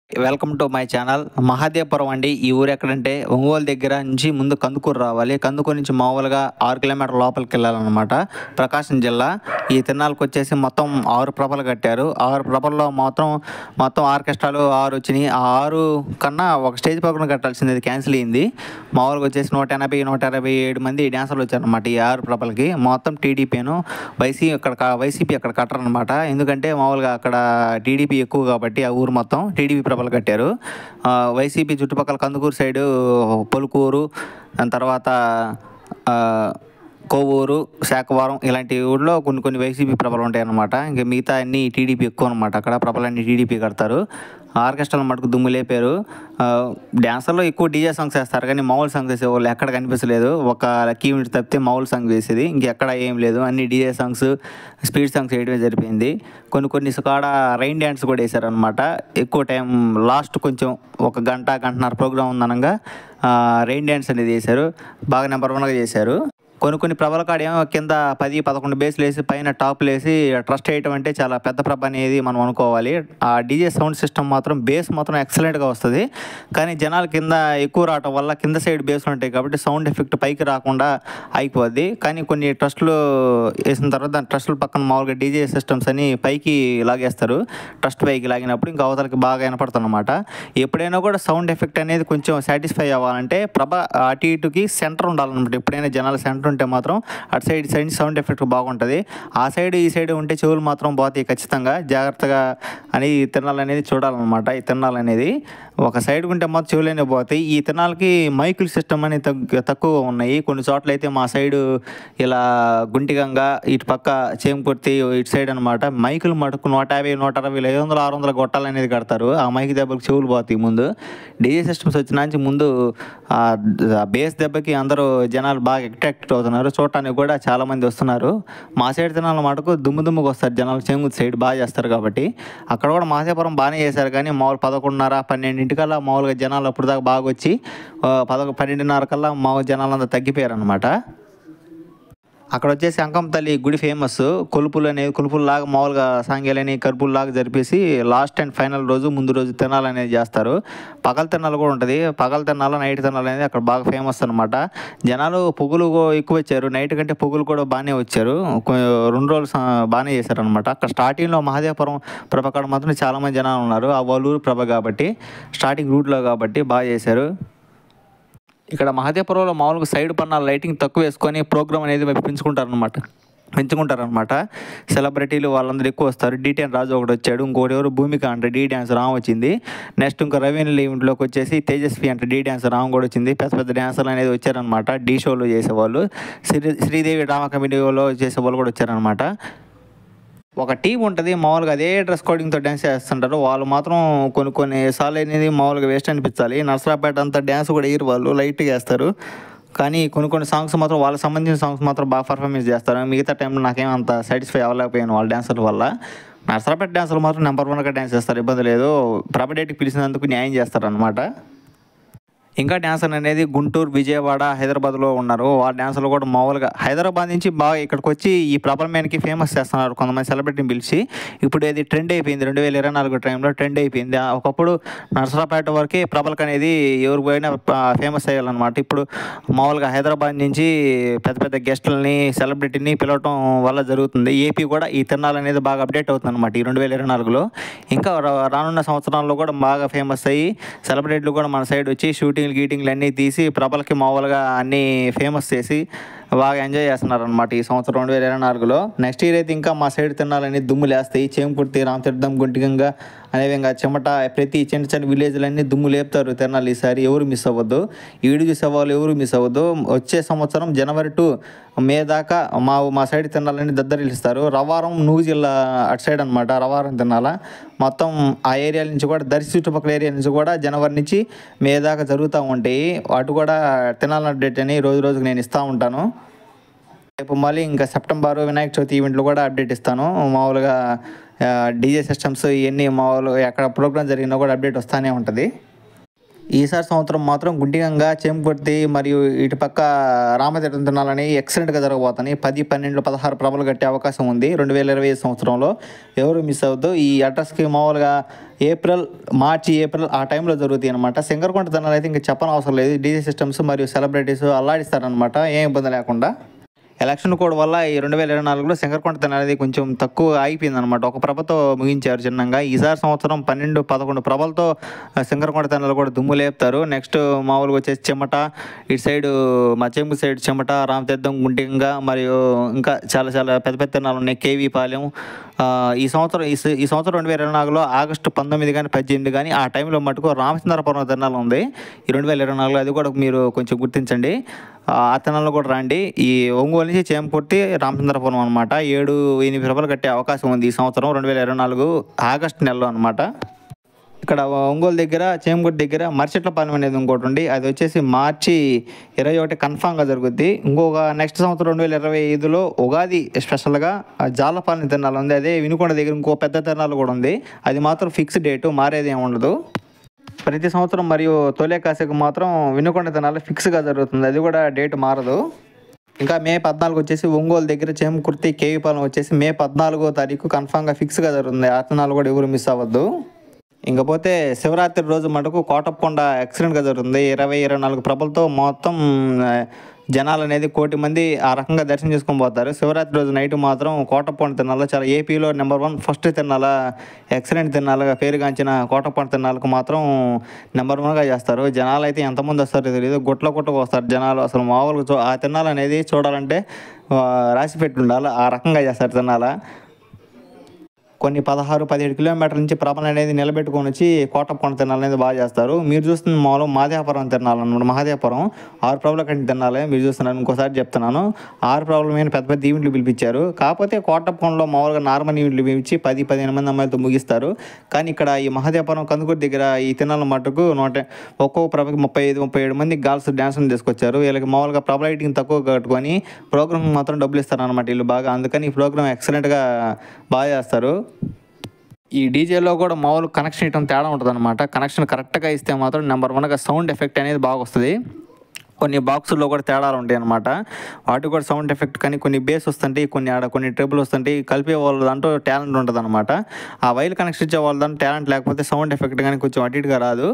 welcome to my channel Mahadevapuram అండి ఈ ఊరు ఎక్కడంటే ఒంగోలు దగ్గర నుంచి ముందు కందుకూరు రావాలి కందుకూరు నుంచి మామూలుగా ఆరు కిలోమీటర్ లోపలికి వెళ్ళాలన్నమాట ప్రకాశం జిల్లా ఈ తిరణాలకు వచ్చేసి మొత్తం ఆరు ప్రభలు కట్టారు ఆరు ప్రభల్లో మాత్రం మొత్తం ఆర్కెస్ట్రాలు ఆరు వచ్చినాయి ఆ ఆరు కన్నా ఒక స్టేజ్ పక్కన కట్టాల్సింది అది క్యాన్సిల్ అయింది మామూలుగా వచ్చేసి నూట ఎనభై నూట ఇరవై ఏడు మంది డాన్సర్లు వచ్చారనమాట ఈ ఆరు ప్రభలకి మొత్తం టీడీపీను వైసీ అక్కడ క- వైసీపీ అక్కడ కట్టరనమాట ఎందుకంటే మామూలుగా అక్కడ టీడీపీ ఎక్కువ కాబట్టి ఆ ఊరు మొత్తం టీడీపీ ప్రభలు కట్టారు ఆ, వైసీపీ చుట్టుపక్కల కందుకూరు సైడు పొలుకూరు దాని తర్వాత ఆ, కోవూరు శాఖవరం ఇలాంటి ఊళ్ళో కొన్ని కొన్ని వైసీపీ ప్రభలు ఉంటాయి అన్నమాట ఇంకా మిగతా అన్ని టీడీపీ ఎక్కువ అనమాట అక్కడ ప్రభలన్నీ టీడీపీ కడతారు ఆర్కెస్ట్రాలు మటుకు దుమ్ము లేపారు ఆ, డాన్సర్లో ఎక్కువ డీజే సాంగ్స్ వేస్తారు కానీ మామూలు సాంగ్స్ వేసే వాళ్ళు ఎక్కడ కనిపించలేదు ఒక లక్కీ యూనిట్ తప్పితే మామూలు సాంగ్ వేసేది ఇంకెక్కడ ఏం లేదు అన్ని డీజే సాంగ్స్ స్పీడ్ సాంగ్స్ వేయడమే సరిపోయింది కొన్ని కొన్ని కాడ రైన్ డ్యాన్స్ కూడా వేశారనమాట ఎక్కువ టైం లాస్ట్ కొంచెం ఒక గంట గంటన్నర ప్రోగ్రామ్ ఉందనగా రైన్ డ్యాన్స్ అనేది వేశారు బాగా నెంబర్ వన్గా చేశారు కొన్ని కొన్ని ప్రభల కాడ ఏమో కింద పది పదకొండు బేస్లు వేసి పైన టాప్లు వేసి ట్రస్ట్ వేయటం అంటే చాలా పెద్ద ప్రభ అనేది మనం అనుకోవాలి ఆ డీజే సౌండ్ సిస్టమ్ మాత్రం బేస్ మాత్రం ఎక్సలెంట్గా వస్తుంది కానీ జనాలు కింద ఎక్కువ రావటం వల్ల కింద సైడ్ బేస్లు ఉంటాయి కాబట్టి సౌండ్ ఎఫెక్ట్ పైకి రాకుండా అయిపోద్ది కానీ కొన్ని ట్రస్ట్లు వేసిన తర్వాత దాని ట్రస్టుల పక్కన మామూలుగా డీజే సిస్టమ్స్ అని పైకి లాగేస్తారు ట్రస్ట్ పైకి లాగినప్పుడు ఇంకా అవతలకి బాగా వినపడుతుంది అనమాట ఎప్పుడైనా కూడా సౌండ్ ఎఫెక్ట్ అనేది కొంచెం సాటిస్ఫై అవ్వాలంటే ప్రభ అటు ఇటుకి సెంటర్ ఉండాలన్నమాట ఎప్పుడైనా జనాల సెంటర్ ఉంటే మాత్రం అటు సైడ్ సైడ్ సౌండ్ ఎఫెక్ట్ బాగుంటుంది ఆ సైడ్ ఈ సైడ్ ఉంటే చెవులు మాత్రం పోతాయి ఖచ్చితంగా జాగ్రత్తగా అని ఈ తిరణాలు అనేది చూడాలన్నమాట ఈ తిరణాలు అనేది ఒక సైడ్ ఉంటే మాత్రం చెవులనే పోతాయి ఈ తిరణాలకి మైకుల్ సిస్టమ్ అనేది తగ్గు తక్కువ ఉన్నాయి కొన్ని చోట్ల అయితే మా సైడు ఇలా గుంటిగంగా ఇటు పక్క చేంకుర్తి ఇటు సైడ్ అనమాట మైకులు మటుకు నూట యాభై నూట అరవై ఐదు వందలు ఆరు వందల గొట్టాలు అనేది కడతారు ఆ మైక్ దెబ్బకి చెవులు పోతాయి ముందు డీజే సిస్టమ్స్ వచ్చిన నుంచి ముందు ఆ బేస్ దెబ్బకి అందరూ జనాలు బాగా అట్రాక్ట్ అవుతున్నారు చూడటానికి కూడా చాలా మంది వస్తున్నారు మా సైడ్ తినాల మటుకు దుమ్ము దుమ్ముకు వస్తారు జనాలు చెంగుతు సైడ్ బాగా చేస్తారు కాబట్టి అక్కడ కూడా మాసేపురం బాగానే చేశారు కానీ మామూలు పదకొండున్నర పన్నెండింటికల్లా మామూలుగా జనాలు అప్పుడు దాకా బాగా వచ్చి ఆ, పదకొ పన్నెండున్నర కల్లా మామూలు జనాలంతా తగ్గిపోయారు అనమాట అక్కడ వచ్చేసి అంకం తల్లి గుడి ఫేమస్ కొలుపులు అనేది కొలుపుల్లాగా మామూలుగా సాంగ్యాలని కరుపుల్లాగా జరిపేసి లాస్ట్ అండ్ ఫైనల్ రోజు ముందు రోజు తినాలి అనేది చేస్తారు పగల తినాలు కూడా ఉంటుంది పగల తినాలి నైట్ తినాలి అనేది అక్కడ బాగా ఫేమస్ అనమాట జనాలు పొగులు కూ- ఎక్కువ వచ్చారు నైట్ కంటే పొగులు కూడా బాగానే వచ్చారు కొ- రెండు రోజులు సా- బాగానే చేశారనమాట అక్కడ స్టార్టింగ్లో మహాదేవపురం ప్రభ కాడ మాత్రం చాలామంది జనాలు ఉన్నారు ఆ వల్లూరు ప్రభ కాబట్టి స్టార్టింగ్ రూట్లో కాబట్టి బాగా చేశారు ఇక్కడ మహదేవపురంలో మామూలుగా సైడ్ పన్న లైటింగ్ తక్కువ వేసుకొని ప్రోగ్రామ్ అనేది పెంచుకుంటారనమాట పెంచుకుంటారనమాట సెలబ్రిటీలు వాళ్ళందరూ ఎక్కువ వస్తారు డిటిఎన్ రాజు ఒకటి వచ్చాడు ఇంకోటి ఎవరు భూమిక అంటే డీ డ్యాన్స్ రామ్ వచ్చింది నెక్స్ట్ ఇంకా రవీణ ఈవెంట్లోకి వచ్చేసి తేజస్వి అంటే డీ డ్యాన్స్ రామ్ కూడా వచ్చింది పెద్ద పెద్ద డ్యాన్సర్లు అనేది వచ్చారనమాట డీ షోలో చేసేవాళ్ళు శ్రీ శ్రీదేవి డ్రామా కమిటీలో చేసేవాళ్ళు కూడా వచ్చారనమాట ఒక టీం ఉంటుంది మామూలుగా అదే డ్రెస్ కోడింగ్తో డ్యాన్స్ చేస్తుంటారు వాళ్ళు మాత్రం కొన్ని కొన్ని సార్లు అనేది మామూలుగా వేస్ట్ అనిపించాలి నర్సరాపేట అంతా డ్యాన్స్ కూడా వేయరు వాళ్ళు లైట్గా వేస్తారు కానీ కొన్ని కొన్ని సాంగ్స్ మాత్రం వాళ్ళకి సంబంధించిన సాంగ్స్ మాత్రం బాగా పర్ఫార్మెన్స్ చేస్తారు మిగతా టైంలో నాకేం అంత సాటిస్ఫై అవ్వలేకపోయాను వాళ్ళ డ్యాన్సర్ల వల్ల నర్సరాపేట డ్యాన్సర్లు మాత్రం నెంబర్ వన్గా డ్యాన్స్ చేస్తారు ఇబ్బంది లేదు ప్రభ డేట్కి పిలిచినందుకు న్యాయం చేస్తారు అనమాట ఇంకా డ్యాన్సర్ అనేది గుంటూరు విజయవాడ హైదరాబాద్లో ఉన్నారు ఆ డ్యాన్సర్లు కూడా మామూలుగా హైదరాబాద్ నుంచి బాగా ఇక్కడికి వచ్చి ఈ ప్రపంచానికి ఫేమస్ చేస్తున్నారు కొంతమంది సెలబ్రిటీని పిలిచి ఇప్పుడు ఇది ట్రెండ్ అయిపోయింది రెండు వేల ఇరవై నాలుగు టైంలో ట్రెండ్ అయిపోయింది ఆ ఒకప్పుడు నర్సరాపేట వరకే ప్రభలకు అనేది ఎవరు పోయినా ఫేమస్ అయ్యాలన్నమాట ఇప్పుడు మామూలుగా హైదరాబాద్ నుంచి పెద్ద పెద్ద గెస్టులని సెలబ్రిటీని పిలవటం వల్ల జరుగుతుంది ఏపీ కూడా ఈ తిరణాలు అనేది బాగా అప్డేట్ అవుతుంది అనమాట ఈ రెండు వేల ఇరవై నాలుగులో ఇంకా రా- రానున్న సంవత్సరాల్లో కూడా బాగా ఫేమస్ అయ్యి సెలబ్రిటీలు కూడా మన సైడ్ వచ్చి షూటింగ్లు గీటింగ్లు అన్నీ తీసి ప్రభలకి మామూలుగా అన్నీ ఫేమస్ చేసి బాగా ఎంజాయ్ చేస్తున్నారు అనమాట ఈ సంవత్సరం రెండు వేల ఇరవై నాలుగులో నెక్స్ట్ ఇయర్ అయితే ఇంకా మా సైడ్ తినాలని దుమ్ము లేస్తాయి చేంకుర్తి రామతీర్థం గుంటిగంగా అనే విధంగా చెమట ప్రతి చిన్న చిన్న విలేజ్లన్నీ దుమ్ము లేపుతారు తిరణాలు ఈసారి ఎవరు మిస్ అవ్వద్దు ఈ వీడియో చూసే వాళ్ళు ఎవరు మిస్ అవ్వద్దు వచ్చే సంవత్సరం జనవరి టు మే దాకా మా మా సైడ్ తినాలని దద్దరిల్లిస్తారు రవారం నూగు జిల్లా అటు సైడ్ అనమాట రవారం తినాల మొత్తం ఆ ఏరియా నుంచి కూడా దర్శి చుట్టుపక్కల ఏరియా నుంచి కూడా జనవరి నుంచి మే దాకా జరుగుతూ ఉంటాయి అటు కూడా తినాలన్న అప్డేట్ అని రోజు రోజుకి నేను ఇస్తూ ఉంటాను రేపు మళ్ళీ ఇంకా సెప్టెంబర్ వినాయక చవితి ఈవెంట్లు కూడా అప్డేట్ ఇస్తాను మామూలుగా డీజే సిస్టమ్స్ ఇవన్నీ మామూలు ఎక్కడ ప్రోగ్రామ్ జరిగినా కూడా అప్డేట్ వస్తూనే ఉంటుంది ఈసారి సంవత్సరం మాత్రం గుడ్డిగంగా చేమకుర్తి మరియు ఇటు పక్క రామతీర్థం తినాలని ఎక్సలెంట్గా జరగబోతున్నాయి పది పన్నెండు పదహారు ప్రభలు కట్టే అవకాశం ఉంది రెండు వేల ఇరవై ఐదు సంవత్సరంలో ఎవరు మిస్ అవ్వద్దు ఈ అడ్రస్కి మామూలుగా ఏప్రిల్ మార్చి ఏప్రిల్ ఆ టైంలో జరుగుతాయి అనమాట శంకరకొండ తినాలి అయితే ఇంకా చెప్పనవసరం లేదు డీజే సిస్టమ్స్ మరియు సెలబ్రిటీస్ అల్లాడిస్తారనమాట ఏం ఇబ్బంది లేకుండా ఎలక్షన్ కోడ్ వల్ల ఈ రెండు వేల ఇరవై నాలుగులో శంకరకొండ అనేది కొంచెం తక్కువ ఆగిపోయింది అనమాట ఒక ప్రభతో ముగించారు చిన్నగా ఈసారి సంవత్సరం పన్నెండు పదకొండు ప్రభలతో ఆ, శంకరకొండ తెనాలు కూడా దుమ్ము లేపుతారు నెక్స్ట్ మామూలుగా వచ్చేసి చెమట ఇటు సైడ్ మా చెంపు సైడ్ చెమట రామతీర్థం గుంటింగా మరియు ఇంకా చాలా చాలా పెద్ద పెద్ద తెనాలు ఉన్నాయి కేవీ పాలెం ఆ, ఈ సంవత్సరం ఈ స- ఈ సంవత్సరం రెండు వేల ఇరవై నాలుగులో ఆగస్టు పంతొమ్మిది కానీ పద్దెనిమిది కానీ ఆ టైంలో మటుకు రామచంద్రపురం తిరణాలు ఉంది ఈ రెండు వేల ఇరవై నాలుగులో అది కూడా మీరు కొంచెం గుర్తించండి ఆ ఆ తిరణాలు కూడా రండి ఈ ఒంగోలు నుంచి చేమకుర్తి రామచంద్రపురం అనమాట ఏడు ఎనిమిది రూపాయలు కట్టే అవకాశం ఉంది ఈ సంవత్సరం రెండు వేల ఇరవై నాలుగు ఆగస్టు నెలలో అనమాట ఇక్కడ ఒంగోలు దగ్గర చేమగుడి దగ్గర మర్చెట్లపాలెం అనేది ఇంకోటి ఉంది అది వచ్చేసి మార్చి ఇరవై ఒకటి కన్ఫామ్గా జరుగుద్ది ఇంకొక నెక్స్ట్ సంవత్సరం రెండు వేల ఇరవై ఐదులో ఉగాది స్పెషల్గా ఆ జాలపాలెం తిరణాలు ఉంది అదే వినుకొండ దగ్గర ఇంకో పెద్ద తిరణాలు కూడా ఉంది అది మాత్రం ఫిక్స్ డేటు మారేది ఏమి ఉండదు ప్రతి సంవత్సరం మరియు తొలే కాసేకు మాత్రం వినుకొండ తినాలి ఫిక్స్గా జరుగుతుంది అది కూడా డేట్ మారదు ఇంకా మే పద్నాలుగు వచ్చేసి ఒంగోలు దగ్గర చేమకుర్తి కేవీపాలెం వచ్చేసి మే పద్నాలుగో తారీఖు కన్ఫామ్గా ఫిక్స్గా జరుగుతుంది ఆ తినాలు కూడా ఎవరు మిస్ అవ్వద్దు ఇంకపోతే శివరాత్రి రోజు మటుకు కోటప్పకొండ ఎక్సలెంట్గా జరుగుతుంది ఇరవై ఇరవై నాలుగు ప్రభలతో మొత్తం ఆ, జనాలు అనేది కోటి మంది ఆ రకంగా దర్శనం చేసుకొని పోతారు శివరాత్రి రోజు నైట్ మాత్రం కోటప్పకొండ తిన్నాల చాలా ఏపీలో నెంబర్ వన్ ఫస్ట్ తిన్నాల ఎక్సలెంట్ తిన్నాలుగా పేరుగాంచిన కోటప్పకొండ తిన్నాలకు మాత్రం నెంబర్ వన్గా చేస్తారు జనాలు అయితే ఎంతమంది వస్తారో తెలియదు గుట్ల గుట్టకు వస్తారు జనాలు అసలు మామూలుగా చూ- ఆ తిన్నాలు అనేది చూడాలంటే ఆ, రాసి పెట్టి ఉండాలి ఆ రకంగా చేస్తారు తిన్నాల కొన్ని పదహారు పదిహేడు కిలోమీటర్ల నుంచి ప్రభలు అనేది నిలబెట్టుకొని వచ్చి కోటప్పకొండ తిరణాలు అనేది బాగా చేస్తారు మీరు చూస్తున్న మామూలు మహాదేవపురం తిరణాలు అనమాట మహాదేవపురం ఆరు ప్రభుల కంటే తిరణాలే మీరు చూస్తున్నారు ఇంకోసారి చెప్తున్నాను ఆరు ప్రభుల మీద పెద్ద పెద్ద ఈవెంట్లు పిలిపించారు కాకపోతే కోటప్పకొండలో మామూలుగా నార్మల్ ఈవెంట్లు పిలిపించి పది పదిహేను మంది అమ్మాయిలతో ముగిస్తారు కానీ ఇక్కడ ఈ మహాదేవపురం కందుకూరు దగ్గర ఈ తిరణాల మటుకు నూట ఒక్కొక్క ప్రభకి ముప్పై ఐదు ముప్పై ఏడు మంది గర్ల్స్ డ్యాన్సులు తీసుకొచ్చారు వీళ్ళకి మామూలుగా ప్రభ లైటింగ్ తక్కువ కట్టుకొని ప్రోగ్రామ్ మాత్రం డబ్బులు ఇస్తారనమాట వీళ్ళు బాగా అందుకని ఈ ప్రోగ్రామ్ ఎక్సలెంట్గా బాగా చేస్తారు ఈ డీజేలో కూడా మామూలు కనెక్షన్ ఇవ్వడం తేడా ఉంటుంది అనమాట కనెక్షన్ కరెక్ట్గా ఇస్తే మాత్రం నెంబర్ వన్గా సౌండ్ ఎఫెక్ట్ అనేది బాగా వస్తుంది కొన్ని బాక్సుల్లో కూడా తేడాలు ఉంటాయి అనమాట వాటికి కూడా సౌండ్ ఎఫెక్ట్ కానీ కొన్ని బేస్ వస్తుంటాయి కొన్ని ఆడ కొన్ని ట్రిబుల్ వస్తుంటాయి కలిపే వాళ్ళ దాంట్లో టాలెంట్ ఉంటుంది అనమాట ఆ వైర్ కనెక్షన్ ఇచ్చే వాళ్ళ దాంట్లో టాలెంట్ లేకపోతే సౌండ్ ఎఫెక్ట్ కానీ కొంచెం అటు ఇటుగా రాదు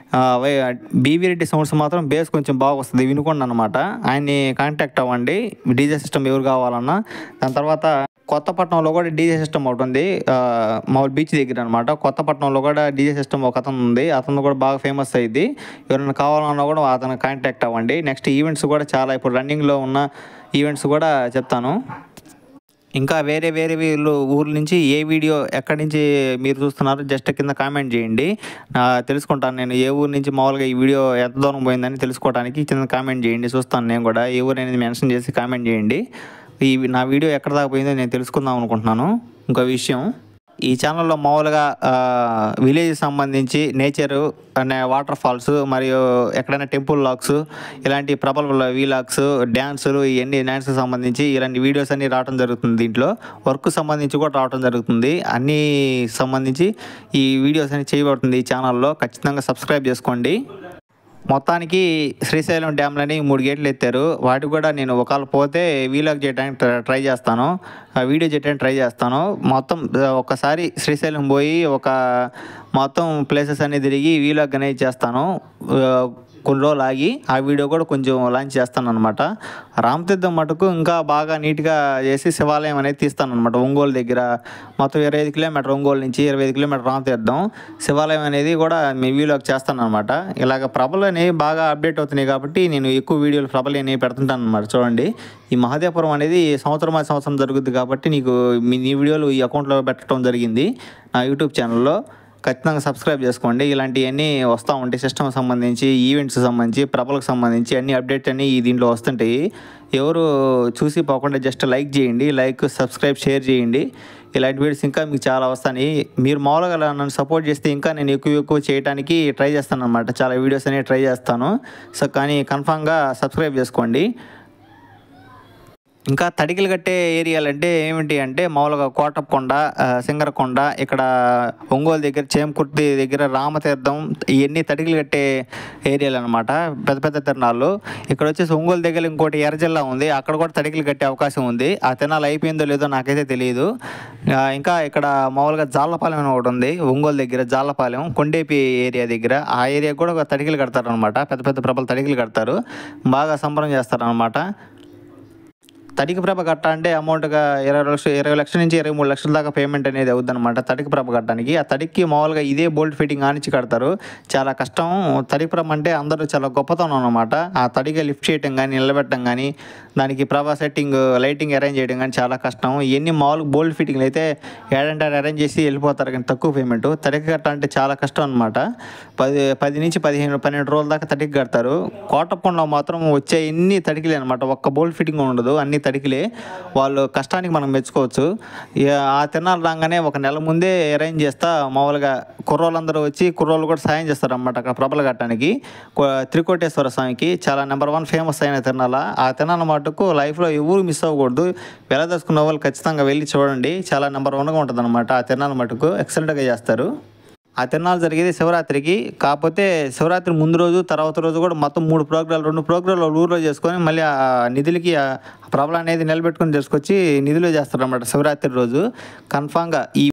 బీవీ రెడ్డి సౌండ్స్ మాత్రం బేస్ కొంచెం బాగా వస్తుంది వినుకోండి అనమాట ఆయన్ని కాంటాక్ట్ అవ్వండి డీజే సిస్టమ్ ఎవరు కావాలన్నా దాని తర్వాత కొత్తపట్నంలో కూడా డీజే సిస్టమ్ ఒకటి ఉంది ఆ, మామూలు బీచ్ దగ్గర అనమాట కొత్తపట్నంలో కూడా డీజే సిస్టమ్ ఒక అతను ఉంది అతను కూడా బాగా ఫేమస్ అయ్యింది ఎవరైనా కావాలన్నా కూడా అతను కాంటాక్ట్ అవ్వండి నెక్స్ట్ ఈవెంట్స్ కూడా చాలా ఇప్పుడు రన్నింగ్లో ఉన్న ఈవెంట్స్ కూడా చెప్తాను ఇంకా వేరే వేరే వీళ్ళు ఊర్ల నుంచి ఏ వీడియో ఎక్కడి నుంచి మీరు చూస్తున్నారో జస్ట్ కింద కామెంట్ చేయండి ఆ, తెలుసుకుంటాను నేను ఏ ఊరు నుంచి మామూలుగా ఈ వీడియో ఎంత దూరం పోయిందని తెలుసుకోవడానికి కింద కామెంట్ చేయండి చూస్తాను నేను కూడా ఏ ఊరు అనేది మెన్షన్ చేసి కామెంట్ చేయండి ఈ నా వీడియో ఎక్కడ దాకా పోయిందో నేను తెలుసుకుందాం అనుకుంటున్నాను ఇంకో విషయం ఈ ఛానల్లో మామూలుగా విలేజ్ సంబంధించి నేచరు అనే వాటర్ ఫాల్స్ మరియు ఎక్కడైనా టెంపుల్ లాక్స్ ఇలాంటి ప్రబల వీలాక్స్ డ్యాన్సులు ఇవన్నీ డ్యాన్స్కి సంబంధించి ఇలాంటి వీడియోస్ అన్నీ రావడం జరుగుతుంది దీంట్లో వర్క్ సంబంధించి కూడా రావడం జరుగుతుంది అన్నీ సంబంధించి ఈ వీడియోస్ అన్ని చేయబడుతుంది ఈ ఛానల్లో ఖచ్చితంగా సబ్స్క్రైబ్ చేసుకోండి మొత్తానికి శ్రీశైలం డ్యామ్లని మూడు గేట్లు ఎత్తారు వాటికి కూడా నేను ఒకవేళ పోతే వీలాగ్ చేయడానికి ట్ర- ట్రై చేస్తాను ఆ వీడియో చేయడానికి ట్రై చేస్తాను మొత్తం ఆ, ఒకసారి శ్రీశైలం పోయి ఒక మొత్తం ప్లేసెస్ అన్ని తిరిగి వీలాగ్ అనేది చేస్తాను ఆ, కొన్ని రోజులు ఆగి ఆ వీడియో కూడా కొంచెం లాంచ్ చేస్తాను అనమాట రామతీర్థం మటుకు ఇంకా బాగా నీట్గా చేసి శివాలయం అనేది తీస్తాను అనమాట ఒంగోలు దగ్గర మొత్తం ఇరవై ఐదు కిలోమీటర్ ఒంగోలు నుంచి ఇరవై ఐదు కిలోమీటర్ రామతీర్థం శివాలయం అనేది కూడా మీ వీడియోకి చేస్తాను అనమాట ఇలాగ ప్రభలు అనేవి బాగా అప్డేట్ అవుతున్నాయి కాబట్టి నేను ఎక్కువ వీడియోలు ప్రభలు అనేవి పెడుతుంటాను అనమాట చూడండి ఈ మహాదేవపురం అనేది సంవత్సరం ఆ సంవత్సరం జరుగుద్ది కాబట్టి నీకు మీ నీ వీడియోలు ఈ అకౌంట్లో పెట్టడం జరిగింది నా యూట్యూబ్ ఛానల్లో ఖచ్చితంగా సబ్స్క్రైబ్ చేసుకోండి ఇలాంటివన్నీ వస్తూ ఉంటాయి సిస్టమ్ సంబంధించి ఈవెంట్స్ సంబంధించి ప్రభలకు సంబంధించి అన్ని అప్డేట్ అన్ని ఈ దీంట్లో వస్తుంటాయి ఎవరు చూసి పోకుండా జస్ట్ లైక్ చేయండి లైక్ సబ్స్క్రైబ్ షేర్ చేయండి ఇలాంటి వీడియోస్ ఇంకా మీకు చాలా వస్తాయి మీరు మామూలుగా అలా నన్ను సపోర్ట్ చేస్తే ఇంకా నేను ఎక్కువ ఎక్కువ చేయడానికి ట్రై చేస్తాను అనమాట చాలా వీడియోస్ అనేవి ట్రై చేస్తాను సో కానీ కన్ఫామ్గా సబ్స్క్రైబ్ చేసుకోండి ఇంకా తడికిలు కట్టే ఏరియాలు అంటే ఏమిటి అంటే మామూలుగా కోటప్పకొండ ఆ, సింగరకొండ ఇక్కడ ఒంగోలు దగ్గర చేమకుర్తి దగ్గర రామతీర్థం ఇవన్నీ తడికిలు కట్టే ఏరియాలు అనమాట పెద్ద పెద్ద తిరణాలు ఇక్కడ వచ్చేసి ఒంగోలు దగ్గర ఇంకోటి ఎర్రజిల్లా ఉంది అక్కడ కూడా తడికిలు కట్టే అవకాశం ఉంది ఆ తిరణాలు అయిపోయిందో లేదో నాకైతే తెలియదు ఆ, ఇంకా ఇక్కడ మామూలుగా జాలపాలెం అని ఒకటి ఉంది ఒంగోలు దగ్గర జాలపాలెం కొండేపి ఏరియా దగ్గర ఆ ఏరియా కూడా ఒక తడికిలు కడతారు అనమాట పెద్ద పెద్ద ప్రభలు తడికిలు కడతారు బాగా సంబరం చేస్తారు అనమాట తడికి ప్రభ కట్ట అంటే అమౌంట్గా ఇరవై లక్షలు ఇరవై లక్షల నుంచి ఇరవై మూడు లక్షల దాకా పేమెంట్ అనేది అవుద్ది అనమాట తడికి ప్రభ కట్టడానికి ఆ తడికి మామూలుగా ఇదే బోల్ట్ ఫిట్టింగ్ ఆనిచ్చి కడతారు చాలా కష్టం తడికి ప్రభ అంటే అందరూ చాలా గొప్పతనం అనమాట ఆ తడిగా లిఫ్ట్ చేయటం కానీ నిలబెట్టడం కానీ దానికి ప్రభ సెట్టింగ్ లైటింగ్ అరేంజ్ చేయడం కానీ చాలా కష్టం ఇవన్నీ మామూలుగా బోల్ట్ ఫిట్టింగ్లు అయితే ఏడంటే అరేంజ్ చేసి వెళ్ళిపోతారు కానీ తక్కువ పేమెంట్ తడికి కట్ట అంటే చాలా కష్టం అనమాట పది పది నుంచి పదిహేను పన్నెండు రోజుల దాకా తడికి కడతారు కోటప్పకొండలో మాత్రం వచ్చే ఎన్ని తడికిలే అనమాట ఒక్క బోల్ట్ ఫిట్టింగ్ ఉండదు అన్ని తడికిలే వాళ్ళు కష్టానికి మనం మెచ్చుకోవచ్చు ఇక ఆ తిరణాలు రాగానే ఒక నెల ముందే అరేంజ్ చేస్తా మామూలుగా కుర్రోళ్ళందరూ వచ్చి కుర్రోళ్ళు కూడా సాయం చేస్తారు అన్నమాట అక్కడ ప్రభలు కట్టడానికి కొ- త్రికోటేశ్వర స్వామికి చాలా నెంబర్ వన్ ఫేమస్ అయిన తిరణాల ఆ తిరణాల మటుకు లైఫ్లో ఎవరు మిస్ అవ్వకూడదు వెళ్ళదలుచుకున్న వాళ్ళు ఖచ్చితంగా వెళ్ళి చూడండి చాలా నెంబర్ వన్గా ఉంటుంది అనమాట ఆ తిరణాల మటుకు ఎక్సలెంట్గా చేస్తారు ఆ తిరణాలు జరిగేది శివరాత్రికి కాకపోతే శివరాత్రి ముందు రోజు తర్వాత రోజు కూడా మొత్తం మూడు ప్రోగ్రాలు రెండు ప్రోగ్రాలు ఊర్లో చేసుకొని మళ్ళీ ఆ నిధులకి ఆ ప్రభల అనేది నిలబెట్టుకొని తీసుకొచ్చి నిధులు చేస్తారు అన్నమాట శివరాత్రి రోజు కన్ఫామ్గా ఈ